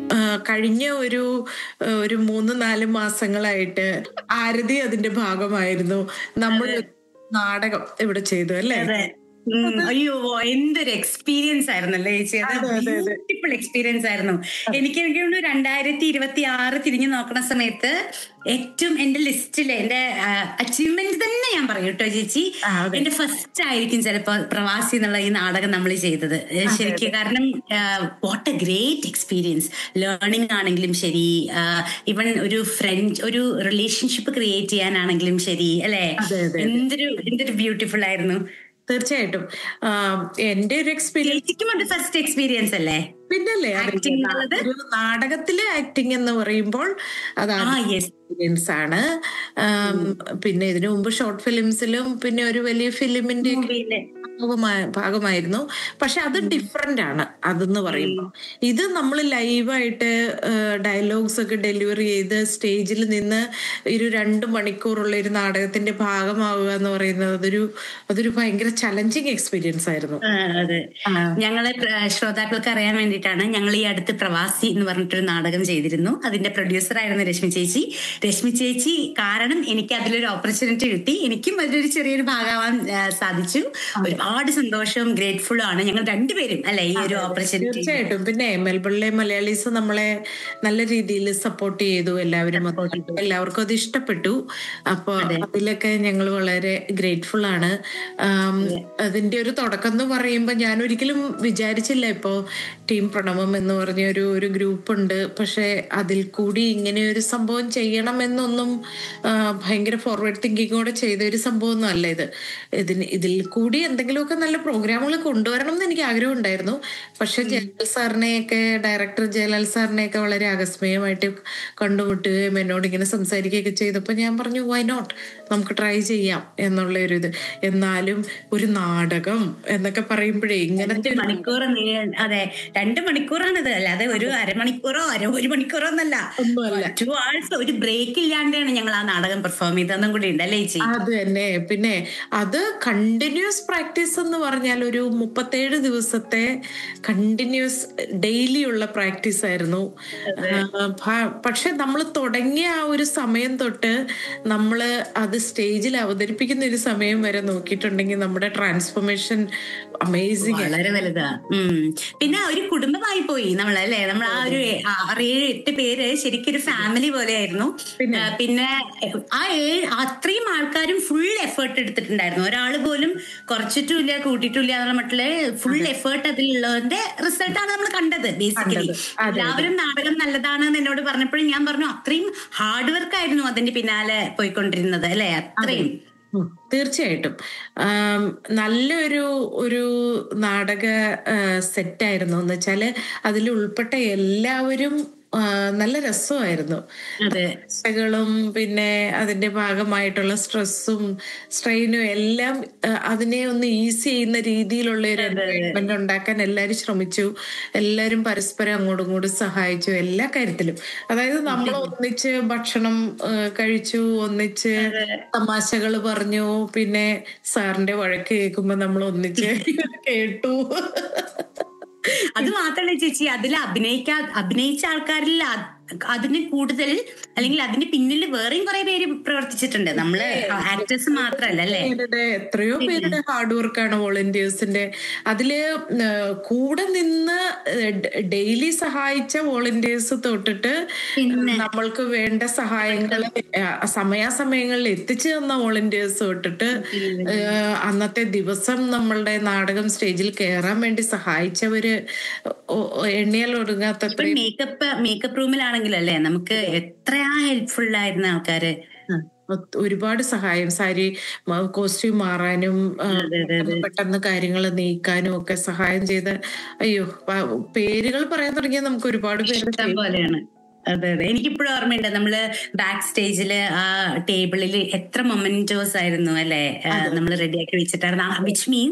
ആ, കഴിഞ്ഞ ഒരു ആ, ഒരു മൂന്ന് നാല് മാസങ്ങളായിട്ട് ആരതി അതിന്റെ ഭാഗമായിരുന്നു നമ്മൾ നാടകം ഇവിടെ ചെയ്തു അല്ലേ അതെ ഉം, അയ്യോ എന്തൊരു എക്സ്പീരിയൻസ് ആയിരുന്നല്ലേ ചേച്ചി അത് അതെ, അതെ, അതെ. ബ്യൂട്ടിഫുൾ എക്സ്പീരിയൻസ് ആയിരുന്നു എനിക്ക് എനിക്ക് തോന്നുന്നു രണ്ടായിരത്തി ഇരുപത്തി ആറ് തിരിഞ്ഞു നോക്കുന്ന സമയത്ത് ഏറ്റവും എന്റെ ലിസ്റ്റില് എന്റെ അച്ചീവ്മെന്റ് തന്നെ ഞാൻ പറയും കേട്ടോ ചേച്ചി ആ, അതെ. എന്റെ ഫസ്റ്റ് ആയിരിക്കും ചിലപ്പോ പ്രവാസി എന്നുള്ള ഈ നാടകം നമ്മൾ ചെയ്തത് ഏ, ശരിക്കും കാരണം what a great experience learning ആണെങ്കിലും ശരി ഇവൺ ഒരു ഫ്രണ്ട് ഒരു റിലേഷൻഷിപ്പ് ക്രിയേറ്റ് ചെയ്യാനാണെങ്കിലും ശരി അല്ലെ അതെ, അതെ. എന്തൊരു എന്തൊരു ബ്യൂട്ടിഫുൾ ആയിരുന്നു തീർച്ചയായിട്ടും ആ, എന്റെ ഒരു എക്സ്പീരിയൻസ് ചേച്ചിക്കും ഉണ്ട് ഫസ്റ്റ് എക്സ്പീരിയൻസ് അല്ലേ പിന്നല്ലേ അത് Acting എന്നുള്ളത്? ഒരു നാടകത്തിലെ ആക്ടിങ് എന്ന് പറയുമ്പോൾ അതാണ് ആ യെസ് എക്സ്പീരിയൻസ് ആണ് ആം, പിന്നെ ഇതിനു മുമ്പ് ഷോർട്ട് ഫിലിംസിലും പിന്നെ ഒരു വലിയ ഫിലിമിന്റെ ഭാഗമായ- ഭാഗമായിരുന്നു പക്ഷെ അത് ഡിഫറെന്റ് ആണ് അതെന്ന് പറയുമ്പോൾ ഇത് നമ്മൾ ലൈവായിട്ട് ഡയലോഗ്സ് ഒക്കെ ഡെലിവറി ചെയ്ത് സ്റ്റേജിൽ നിന്ന് ഒരു രണ്ട് മണിക്കൂറുള്ള ഒരു നാടകത്തിന്റെ ഭാഗമാവുക എന്ന് പറയുന്നത് അതൊരു അതൊരു ഭയങ്കര ചലഞ്ചിങ് എക്സ്പീരിയൻസ് ആയിരുന്നു അതെ ഞങ്ങള് പ്ര- ശ്രോതാക്കൾക്ക് അറിയാൻ വേണ്ടിയിട്ടാണ് ഞങ്ങൾ ഈ അടുത്ത് പ്രവാസി എന്ന് പറഞ്ഞിട്ടൊരു നാടകം ചെയ്തിരുന്നു അതിന്റെ പ്രൊഡ്യൂസർ ആയിരുന്നു രശ്മി ചേച്ചി രശ്മി ചേച്ചി കാരണം എനിക്ക് അതിലൊരു ഓപ്പർച്യൂണിറ്റി കിട്ടി എനിക്കും അതിലൊരു ചെറിയൊരു ഭാഗമാവാൻ ആ, സാധിച്ചു ഒരുപാട് സന്തോഷവും ഗ്രേറ്റ്ഫുള്ളും ആണ് ഞങ്ങൾ രണ്ടുപേരും അല്ലെ ഈ ഒരു ഓപ്പർച്യൂണിറ്റി തീർച്ചയായിട്ടും പിന്നെ മെൽബണിലെ മലയാളീസ് നമ്മളെ നല്ല രീതിയിൽ സപ്പോർട്ട് ചെയ്തു എല്ലാവരും എല്ലാവർക്കും അത് ഇഷ്ടപ്പെട്ടു അപ്പൊ അതിലൊക്കെ ഞങ്ങൾ വളരെ ഗ്രേറ്റ്ഫുൾ ആണ് ആം, അതിന്റെ ഒരു തുടക്കം എന്ന് പറയുമ്പോൾ ഞാൻ ഒരിക്കലും വിചാരിച്ചില്ല ഇപ്പോ ടീം പ്രണവം എന്ന് പറഞ്ഞ ഒരു ഒരു ഗ്രൂപ്പ് ഉണ്ട് പക്ഷെ അതിൽ കൂടി ഇങ്ങനെ ഒരു സംഭവം ചെയ്യണം എന്നൊന്നും ആ, ഭയങ്കര ഫോർവേഡ് തിങ്കിങ്ങോടെ ചെയ്ത ഒരു സംഭവം ഒന്നും അല്ല ഇത് ഇതിന് ഇതിൽ കൂടി എന്തെങ്കിലുമൊക്കെ നല്ല പ്രോഗ്രാമുകൾ കൊണ്ടുവരണം എന്ന് എനിക്ക് ആഗ്രഹം ഉണ്ടായിരുന്നു പക്ഷെ ജയലാൽ സാറിനെയൊക്കെ ഡയറക്ടർ ജയലാൽ സാറിനെയൊക്കെ വളരെ ആകസ്മികമായിട്ട് കണ്ടുമുട്ടുകയും എന്നോട് ഇങ്ങനെ സംസാരിക്കുകയൊക്കെ ചെയ്തപ്പോൾ ഞാൻ പറഞ്ഞു വൈ നോട്ട് നമുക്ക് ട്രൈ ചെയ്യാം എന്നുള്ള ഒരു ഇത് എന്നാലും ഒരു നാടകം എന്നൊക്കെ പറയുമ്പോഴേ ഇങ്ങനത്തെ രണ്ട് മണിക്കൂർ നീ- അതെ രണ്ട് മണിക്കൂറാണിത് അല്ലാതെ ഒരു അരമണിക്കൂറോ അര ഒരു മണിക്കൂറോ ഒന്നല്ല ഒന്നുമല്ല ടു ആഴ്സ് ഒരു ബ്രേക്ക് ഇല്ലാണ്ടാണ് ഞങ്ങൾ ആ നാടകം പെർഫോം ചെയ്തതെന്നും കൂടി ഉണ്ട് അല്ലേ ചേച്ചി അത് തന്നെ പിന്നെ അത് കണ്ടിന്യൂസ് പ്രാക്ടീസ് എന്ന് പറഞ്ഞാൽ ഒരു മുപ്പത്തേഴ് ദിവസത്തെ കണ്ടിന്യൂസ് ഡെയിലി ഉള്ള പ്രാക്ടീസ് ആയിരുന്നു ആ, ഭ- പക്ഷെ നമ്മൾ തുടങ്ങിയ ആ ഒരു സമയം തൊട്ട് നമ്മൾ അത് സ്റ്റേജിൽ അവതരിപ്പിക്കുന്ന ഒരു സമയം വരെ നോക്കിയിട്ടുണ്ടെങ്കിൽ നമ്മുടെ ട്രാൻസ്ഫോർമേഷൻ അമേസിങ് വളരെ വലുതാ ഉം. പിന്നെ ഒരു കുടുംബമായി പോയി നമ്മൾ അല്ലേ നമ്മൾ ആ ഒരു ആറ് ഏഴ് എട്ട് പേര് ശരിക്കും ഒരു ഫാമിലി പോലെയായിരുന്നു ആ, പിന്നെ ആ ഏഴ് അത്രയും ആൾക്കാരും ഫുൾ എഫേർട്ട് എടുത്തിട്ടുണ്ടായിരുന്നു ഒരാൾ പോലും കുറച്ചിട്ടുമില്ല കൂട്ടിയിട്ടില്ല എന്നുള്ള മട്ടില് ഫുൾ എഫേർട്ട് അതിലുള്ളതിന്റെ റിസൾട്ടാണ് നമ്മൾ കണ്ടത് ബേസിക്കലി എല്ലാവരും നാടകം നല്ലതാണെന്ന് എന്നോട് പറഞ്ഞപ്പോഴും ഞാൻ പറഞ്ഞു അത്രയും ഹാർഡ് വർക്ക് ആയിരുന്നു അതിന്റെ പിന്നാലെ പോയിക്കൊണ്ടിരുന്നത് അല്ലെ അത്രയും ഉം, തീർച്ചയായിട്ടും ആം, നല്ലൊരു ഒരു നാടക സെറ്റായിരുന്നു എന്ന് വെച്ചാല് അതിൽ ഉൾപ്പെട്ട എല്ലാവരും ആ, നല്ല രസമായിരുന്നു അതെ കളും പിന്നെ അതിന്റെ ഭാഗമായിട്ടുള്ള സ്ട്രെസ്സും സ്ട്രെയിനും എല്ലാം ആ, അതിനെ ഒന്ന് ഈസി ചെയ്യുന്ന രീതിയിലുള്ള ഒരു എൻവയോൺമെന്റ് ഉണ്ടാക്കാൻ എല്ലാവരും ശ്രമിച്ചു എല്ലാവരും പരസ്പരം അങ്ങോട്ടും ഇങ്ങോട്ടും സഹായിച്ചു എല്ലാ കാര്യത്തിലും അതായത് നമ്മൾ ഒന്നിച്ച് ഭക്ഷണം ആ, കഴിച്ചു ഒന്നിച്ച് തമാശകൾ പറഞ്ഞു പിന്നെ സാറിന്റെ വഴക്ക് കേൾക്കുമ്പോ നമ്മൾ ഒന്നിച്ച് കേട്ടു അത് മാത്രമല്ല ചേച്ചി അതിൽ അഭിനയിക്കാ അഭിനയിച്ച ആൾക്കാരിൽ അ- അതിന് കൂടുതൽ അല്ലെങ്കിൽ അതിന് പിന്നിൽ വേറെയും കുറെ പേര് പ്രവർത്തിച്ചിട്ടുണ്ട് നമ്മള് ആക്ടേഴ്സ് മാത്രല്ല അല്ലേ പേരുടെ എത്രയോ പേരുടെ ഹാർഡ് വർക്കാണ് വോളണ്ടിയേഴ്സിന്റെ അതില് ആ, കൂടെ നിന്ന് ഡെയിലി സഹായിച്ച വോളണ്ടിയേഴ്സ് തൊട്ടിട്ട് നമ്മൾക്ക് വേണ്ട സഹായങ്ങൾ സമയാസമയങ്ങളിൽ എത്തിച്ചു തന്ന വോളണ്ടിയേഴ്സ് തൊട്ടിട്ട് ആ, അന്നത്തെ ദിവസം നമ്മളുടെ നാടകം സ്റ്റേജിൽ കയറാൻ വേണ്ടി സഹായിച്ചവര് ഒ- ഒ- എണ്ണിയാൽ ഒടുങ്ങാത്ത ഇപ്പൊ മേക്കപ്പ് മേക്കപ്പ് റൂമിലാണെങ്കിലും അല്ലേ നമുക്ക് എത്രയാ ഹെൽപ്ഫുൾ ആയിരുന്ന ആൾക്കാര് ഒത്ത് ഒരുപാട് സഹായം സാരി കോസ്റ്റ്യൂം മാറാനും ആ, പെട്ടെന്ന് കാര്യങ്ങൾ നീക്കാനും ഒക്കെ സഹായം ചെയ്ത് അയ്യോ പ- പേരുകൾ പറയാൻ തുടങ്ങിയാൽ നമുക്ക് ഒരുപാട് പേര് ഇഷ്ടം പോലെയാണ് അതെ അതെ എനിക്കിപ്പോഴും ഓർമ്മയുണ്ട് നമ്മള് ബാക്ക് സ്റ്റേജില് ആ ടേബിളിൽ എത്ര മൊമെന്റോസ് ആയിരുന്നു അല്ലെ നമ്മൾ റെഡിയാക്കി വെച്ചിട്ടായിരുന്നു വിച്ച് മീൻസ്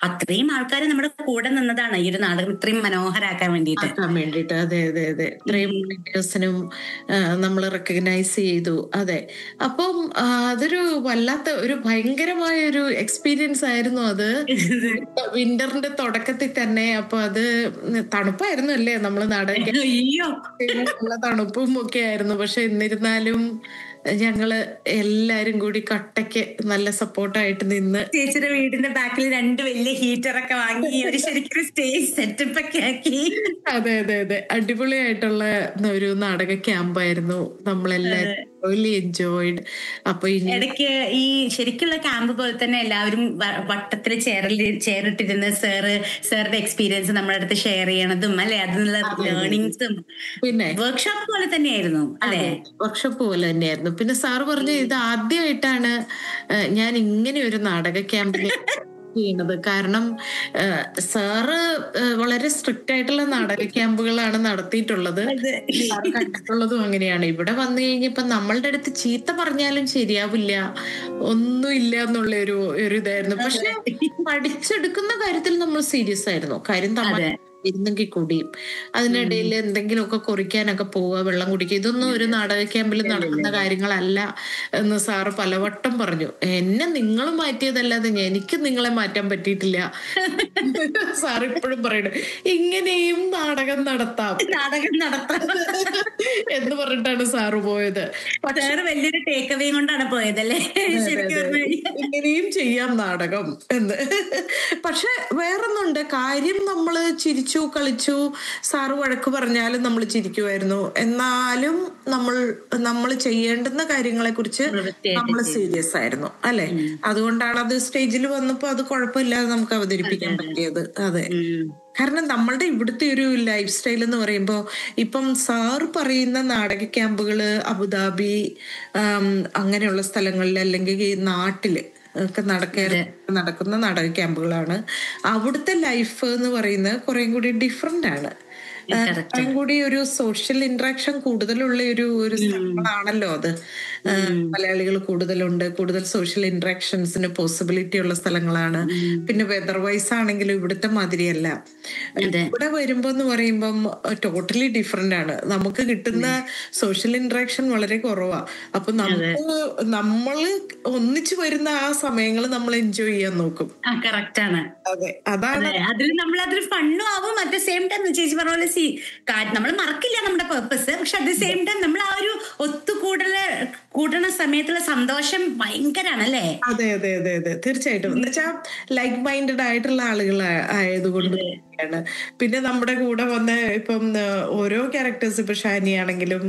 അത്രയും ആൾക്കാർ നമ്മുടെ കൂടെ നിന്നതാണ് ഈ ഒരു നാടകം ഇത്രയും മനോഹരാക്കാൻ വേണ്ടിയിട്ട് ആക്കാൻ വേണ്ടിട്ട് അതെ അതെ അതെ ഇത്രയും വോളണ്ടിയേഴ്സിനും നമ്മൾ റെക്കഗ്നൈസ് ചെയ്തു അതെ അപ്പം ആ, അതൊരു വല്ലാത്ത ഒരു ഭയങ്കരമായ ഒരു എക്സ്പീരിയൻസ് ആയിരുന്നു അത് വിന്ററിന്റെ തുടക്കത്തിൽ തന്നെ അപ്പൊ അത് തണുപ്പായിരുന്നു അല്ലേ നമ്മള് നാടകം അയ്യോ നല്ല തണുപ്പും ഒക്കെ ആയിരുന്നു പക്ഷെ എന്നിരുന്നാലും ഞങ്ങള് എല്ലാരും കൂടി കട്ടയ്ക്ക് നല്ല സപ്പോർട്ടായിട്ട് നിന്ന് ചേച്ചിയുടെ വീടിന്റെ ബാക്കിൽ രണ്ട് വലിയ ഹീറ്റർ ഒക്കെ വാങ്ങി ഒരു ശരിക്കും സ്റ്റേജ് സെറ്റപ്പ് ഒക്കെ ആക്കി അതെ അതെ അതെ അടിപൊളിയായിട്ടുള്ള ഒരു നാടക ക്യാമ്പായിരുന്നു നമ്മളെല്ലാരും റിയലി എൻജോയ്ഡ് അപ്പൊ ഇനി ഇടയ്ക്ക് ഈ ശരിക്കുള്ള ക്യാമ്പ് പോലെ തന്നെ എല്ലാവരും വ- വട്ടത്തില് ചേറിൽ ചേറിട്ടിരുന്ന് സാറ് സാറിന്റെ എക്സ്പീരിയൻസ് നമ്മുടെ അടുത്ത് ഷെയർ ചെയ്യണതും അല്ലെ അതിനുള്ള ലേണിങ്സും പിന്നെ വർക്ക്ഷോപ്പ് പോലെ തന്നെയായിരുന്നു അല്ലെ വർക്ക്ഷോപ്പ് പോലെ തന്നെയായിരുന്നു പിന്നെ സാറ് പറഞ്ഞ ഇത് ആദ്യമായിട്ടാണ് ഏഹ്, ഞാൻ ഇങ്ങനെ ഒരു നാടക ക്യാമ്പിൽ ചെയ്യണത് കാരണം ഏഹ്, സാറ് ഏഹ്, വളരെ സ്ട്രിക്റ്റ് ആയിട്ടുള്ള നാടക ക്യാമ്പുകളാണ് നടത്തിയിട്ടുള്ളത് സാറ് കണ്ടിട്ടുള്ളതും അങ്ങനെയാണ് ഇവിടെ വന്നു കഴിഞ്ഞപ്പോ നമ്മളുടെ അടുത്ത് ചീത്ത പറഞ്ഞാലും ശരിയാവില്ല ഒന്നുമില്ല എന്നുള്ള ഒരു ഒരു ഇതായിരുന്നു പക്ഷെ പഠിച്ചെടുക്കുന്ന കാര്യത്തിൽ നമ്മൾ സീരിയസ് ആയിരുന്നു കാര്യം തമാശ അതെ. ഇരുന്നെങ്കിൽ കൂടിയും അതിനിടയിൽ എന്തെങ്കിലുമൊക്കെ കുറിക്കാനൊക്കെ പോവുക വെള്ളം കുടിക്കുക ഇതൊന്നും ഒരു നാടക ക്യാമ്പിൽ നടക്കുന്ന കാര്യങ്ങളല്ല എന്ന് സാറ് പലവട്ടം പറഞ്ഞു എന്നെ നിങ്ങൾ മാറ്റിയതല്ലാതെ എനിക്ക് നിങ്ങളെ മാറ്റാൻ പറ്റിയിട്ടില്ല സാർ ഇപ്പോഴും പറയണു ഇങ്ങനെയും നാടകം നടത്താം നാടകം നടത്താൻ എന്ന് പറഞ്ഞിട്ടാണ് സാറ് പോയത് സാറ് വലിയൊരു ടേക്ക് അവേ കൊണ്ടാണ് പോയതല്ലേ ശരിക്കും പറഞ്ഞു കഴിഞ്ഞാൽ. ഇങ്ങനെയും ചെയ്യാം നാടകം എന്ന് പക്ഷെ വേറൊന്നുണ്ട് കാര്യം നമ്മൾ ചിരിച്ചു കളിച്ചു സാറ് വഴക്ക് പറഞ്ഞാലും നമ്മൾ ചിരിക്കുമായിരുന്നു എന്നാലും നമ്മൾ നമ്മൾ ചെയ്യേണ്ടുന്ന കാര്യങ്ങളെ കുറിച്ച് വൃത്തിയായിട്ട് നമ്മൾ സീരിയസ് ആയിരുന്നു അല്ലെ അതുകൊണ്ടാണ് അത് സ്റ്റേജിൽ വന്നപ്പോ അത് കുഴപ്പമില്ലാതെ നമുക്ക് അവതരിപ്പിക്കാൻ പറ്റിയത് അതെ ഉം. കാരണം നമ്മളുടെ ഇവിടുത്തെ ഒരു ലൈഫ് സ്റ്റൈൽ എന്ന് പറയുമ്പോൾ ഇപ്പം സാർ പറയുന്ന നാടക ക്യാമ്പുകള് അബുദാബി ആം, അങ്ങനെയുള്ള സ്ഥലങ്ങളിൽ അല്ലെങ്കിൽ ഈ നാട്ടില് ഒക്കെ നടക്കാറ് നടക്കുന്ന നാടക ക്യാമ്പുകളാണ് അവിടുത്തെ ലൈഫ് എന്ന് പറയുന്നത് കുറേം കൂടി ഡിഫറെന്റ് ആണ് ആ, കുറേം കൂടി ഒരു സോഷ്യൽ ഇന്ററാക്ഷൻ കൂടുതലുള്ള ഒരു ഒരു സ്ഥലങ്ങളാണല്ലോ അത് മലയാളികൾ കൂടുതലുണ്ട് കൂടുതൽ സോഷ്യൽ ഇന്ററാക്ഷൻസിന് പോസിബിലിറ്റി ഉള്ള സ്ഥലങ്ങളാണ് പിന്നെ വെതർ വൈസ് ആണെങ്കിലും ഇവിടുത്തെ മാതിരിയല്ല അതെ ഇവിടെ വരുമ്പോ എന്ന് പറയുമ്പം ടോട്ടലി ഡിഫറെന്റ് ആണ് നമുക്ക് കിട്ടുന്ന സോഷ്യൽ ഇന്ററാക്ഷൻ വളരെ കുറവാ അപ്പൊ നമുക്ക് നമ്മള് ഒന്നിച്ചു വരുന്ന ആ സമയങ്ങൾ നമ്മൾ എൻജോയ് ചെയ്യാൻ നോക്കും ആ കറക്റ്റ് ആണ് അതെ അതാണ് അതെ അതിൽ നമ്മൾ അതിൽ ഫണ്ണും ആവും അറ്റ് സെയിം ടൈം ചേച്ചി പറഞ്ഞ പോലെ സി നമ്മൾ മറക്കില്ല നമ്മുടെ പേർപ്പസ് പക്ഷെ അറ്റ് സെയിം ടൈം നമ്മൾ ആ ഒരു ഒത്തുകൂടല് കൂടണ സമയത്തുള്ള സന്തോഷം ഭയങ്കരാണ് അല്ലേ അതെ അതെ അതെ അതെ തീർച്ചയായിട്ടും എന്നുവെച്ചാ ലൈക്ക് മൈൻഡഡ് ആയിട്ടുള്ള ആളുകൾ ആയതുകൊണ്ട് ആണ് പിന്നെ നമ്മുടെ കൂടെ വന്ന ഇപ്പം ആ, ഓരോ ക്യാരക്ടേഴ്സ് ഇപ്പൊ ഷാനി ആണെങ്കിലും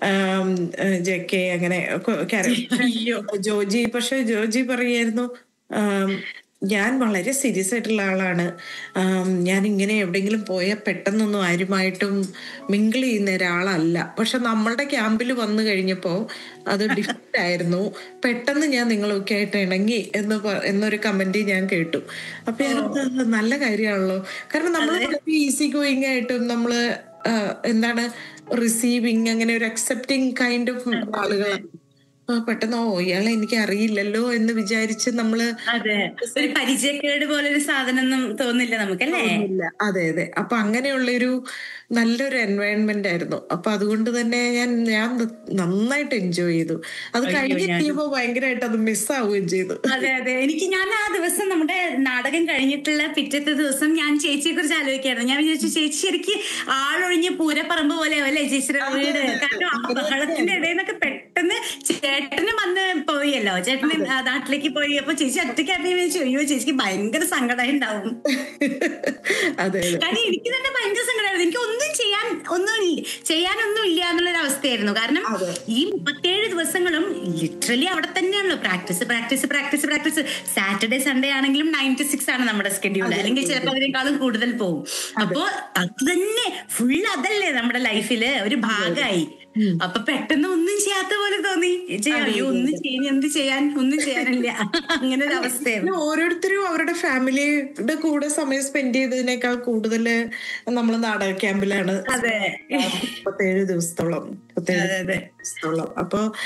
ജെ കെ അങ്ങനെ ക്യാരക്ടർ ജോജി പക്ഷെ ജോജി പറയായിരുന്നു ആം, ഞാൻ വളരെ സീരിയസ് ആയിട്ടുള്ള ആളാണ് ആം, ഞാൻ ഇങ്ങനെ എവിടെയെങ്കിലും പോയാൽ പെട്ടെന്നൊന്നും ആരുമായിട്ടും മിങ്കിൾ ചെയ്യുന്ന ഒരാളല്ല പക്ഷെ നമ്മളുടെ ക്യാമ്പിൽ വന്നു കഴിഞ്ഞപ്പോൾ അത് ഡിഫറെന്റ് ആയിരുന്നു പെട്ടെന്ന് ഞാൻ നിങ്ങളൊക്കെ ആയിട്ട് ഇണങ്ങി എന്ന് പ- എന്നൊരു കമന്റ് ഞാൻ കേട്ടു അപ്പൊ ഞാൻ ഓർത്തു, നല്ല കാര്യമാണല്ലോ കാരണം നമ്മൾ വളരെ ഈസി ഗോയിങ് ആയിട്ടും നമ്മള് ആ, എന്താണ് റിസീവിങ് അങ്ങനെ ഒരു അക്സെപ്റ്റിംഗ് കൈൻഡ് ഓഫ് ആളുകളാണ് ആ, പെട്ടെന്ന് ഓ ഇയാളെ എനിക്ക് അറിയില്ലല്ലോ എന്ന് വിചാരിച്ച് നമ്മള് അതെ ഒരു പരിചയക്കേട് പോലെ ഒരു സാധനം ഒന്നും തോന്നില്ല നമുക്കല്ലേ ഇല്ല അതെ അതെ അപ്പൊ അങ്ങനെയുള്ളൊരു നല്ലൊരു എൻവയൺമെന്റ് ആയിരുന്നു അപ്പൊ അതുകൊണ്ട് തന്നെ ഞാൻ ഞാൻ നന്നായിട്ട് എൻജോയ് ചെയ്തു അത് കഴിഞ്ഞ് കഴിയുമ്പോ ഭയങ്കരമായിട്ട് അത് മിസ്സാവുകയും ചെയ്തു അതെ അതെ എനിക്ക് ഞാൻ ആ ദിവസം നമ്മുടെ നാടകം കഴിഞ്ഞിട്ടുള്ള പിറ്റത്തെ ദിവസം ഞാൻ ചേച്ചിയെ കുറിച്ച് ആലോചിക്കായിരുന്നു ഞാൻ വിചാരിച്ചു ചേച്ചി ശരിക്ക് ആളൊഴിഞ്ഞ് പൂരപ്പറമ്പ് പോലെ അല്ലേ ചേച്ചിയുടെ വീട് കാരണം ആ ബഹളത്തിന്റെ ഇടയിൽ നിന്നൊക്കെ പെട്ടെന്ന് ചേട്ടന് വന്ന് പോയല്ലോ ചേട്ടന് ആ നാട്ടിലേക്ക് പോയി അപ്പൊ ചേച്ചി ഒറ്റയ്ക്കാക്കി വിചാരിച്ചു അയ്യോ ചേച്ചിക്ക് ഭയങ്കര സങ്കടം ഉണ്ടാവും അതെ അതെ കാരണം എനിക്ക് തന്നെ ഭയങ്കര സങ്കടമായിരുന്നു എനിക്ക് ഒന്നും ചെയ്യാൻ ഒന്നും ഇല്ല- ചെയ്യാനൊന്നും ഇല്ല എന്നുള്ളൊരു അവസ്ഥയായിരുന്നു കാരണം ഈ മുപ്പത്തേഴ് ദിവസങ്ങളും ലിറ്ററലി അവിടെ തന്നെയാണല്ലോ practice practice practice practice Saturday Sunday ആണെങ്കിലും നയൻ ടു സിക്സ് ആണ് നമ്മുടെ സ്കെഡ്യൂൾ അല്ലെങ്കിൽ ചിലപ്പോൾ അതിനേക്കാളും കൂടുതൽ പോകും അപ്പോ അത് തന്നെ ഫുൾ അതല്ലേ നമ്മുടെ ലൈഫില് ഒരു ഭാഗമായി അപ്പൊ പെട്ടെന്ന് ഒന്നും ചെയ്യാത്ത പോലെ തോന്നി ചേച്ചി, അയ്യോ ഒന്നും ചെയ്യാൻ എന്ത് ചെയ്യാൻ ഒന്നും ചെയ്യാനില്ല അങ്ങനെ ഒരു അവസ്ഥയായിരുന്നു പിന്നെ ഓരോരുത്തരും അവരുടെ ഫാമിലിയുടെ കൂടെ സമയം സ്പെൻഡ് ചെയ്തതിനേക്കാൾ കൂടുതൽ നമ്മൾ നാടക ക്യാമ്പിലാണ് അതെ മുപ്പത്തേഴ് ദിവസത്തോളം മുപ്പത്തേഴ് അതെ അതെ ദിവസത്തോളം അപ്പൊ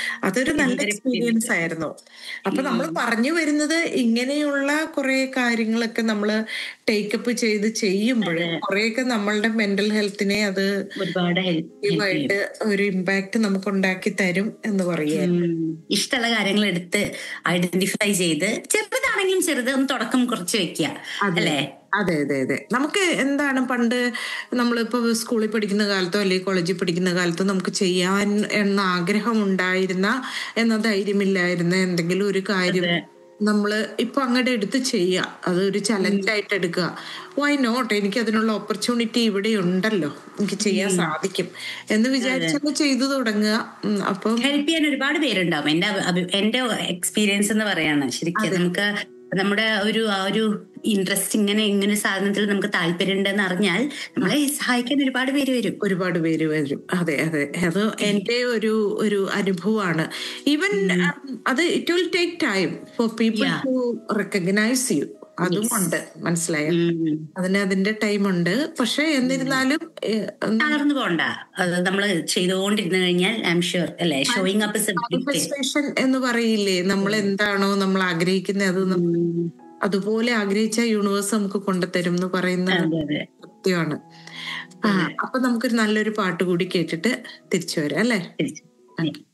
അതൊരു നല്ല എക്സ്പീരിയൻസ് ആയിരുന്നു അപ്പൊ നമ്മൾ പറഞ്ഞു വരുന്നത് ഇങ്ങനെയുള്ള കുറെ കാര്യങ്ങളൊക്കെ നമ്മൾ ടേക്കപ്പ് ചെയ്ത് ചെയ്യുമ്പോൾ കുറെയൊക്കെ നമ്മളുടെ മെന്റൽ ഹെൽത്തിനെ അത് ഒരുപാട് ഹെൽപ്പ് ആയിട്ട് ഒരു ഇമ്പാക്ട് നമുക്ക് ഉണ്ടാക്കി തരും എന്ന് പറയുക ഇഷ്ടമുള്ള കാര്യങ്ങൾ എടുത്ത് ഐഡന്റിഫൈ ചെയ്ത് ചെറുതാണെങ്കിലും ചെറുത് ഒന്ന് തുടക്കം കുറച്ച് വെക്കുക അല്ലേ അതെ അതെ അതെ നമുക്ക് എന്താണ് പണ്ട് നമ്മളിപ്പോ സ്കൂളിൽ പഠിക്കുന്ന കാലത്തോ അല്ലെങ്കിൽ കോളേജിൽ പഠിക്കുന്ന കാലത്തോ നമുക്ക് ചെയ്യാൻ എന്ന ആഗ്രഹം ഉണ്ടായിരുന്ന എന്ന ധൈര്യമില്ലായിരുന്ന എന്തെങ്കിലും ഒരു കാര്യം നമ്മള് ഇപ്പൊ അങ്ങോട്ട് എടുത്ത് ചെയ്യുക അത് ഒരു ചലഞ്ചായിട്ട് എടുക്കുക വൈ നോട്ട് എനിക്ക് അതിനുള്ള ഓപ്പർച്യൂണിറ്റി ഇവിടെ ഉണ്ടല്ലോ എനിക്ക് ചെയ്യാൻ സാധിക്കും എന്ന് വിചാരിച്ചൊക്കെ ചെയ്തു തുടങ്ങുക ഉം, അപ്പം ഹെൽപ്പ് ചെയ്യാൻ ഒരുപാട് പേരുണ്ടാവും എന്റെ അഭി- എന്റെ എക്സ്പീരിയൻസ് എന്ന് പറയാണ് ശരിക്കും നമുക്ക് നമ്മുടെ ഒരു ആ ഒരു ഇൻട്രസ്റ്റ് ഇങ്ങനെ ഇങ്ങനെ സാധനത്തിൽ നമുക്ക് താല്പര്യം ഉണ്ടെന്ന് അറിഞ്ഞാൽ നമ്മളെ സഹായിക്കാൻ ഒരുപാട് പേര് വരും ഒരുപാട് പേര് വരും അതെ അതെ അത് എന്റെ ഒരു ഒരു അനുഭവമാണ് ഈവൻ അത് it will take time for people Yeah. To recognise you അതും ഉണ്ട് മനസ്സിലായോ ഉം. അതിന് അതിന്റെ ടൈം ഉണ്ട് പക്ഷെ എന്നിരുന്നാലും ഏഹ്, തളർന്നു പോണ്ട അത് നമ്മൾ ചെയ്തുകൊണ്ടിരുന്നു കഴിഞ്ഞാൽ ഐ എം ഷുവർ അല്ലെ ഷോയിങ് അപ്പ് മാനിഫെസ്റ്റേഷൻ എന്ന് പറയില്ലേ നമ്മൾ എന്താണോ നമ്മൾ ആഗ്രഹിക്കുന്നത് അത് നമ്മ- അതുപോലെ ആഗ്രഹിച്ച യൂണിവേഴ്സ് നമുക്ക് കൊണ്ടുതരും എന്ന് പറയുന്ന അതെ അതെ സത്യമാണ് ആ അപ്പൊ നമുക്കൊരു നല്ലൊരു പാട്ട് കൂടി കേട്ടിട്ട് തിരിച്ചു വരാം അല്ലേ തിരിച്ചു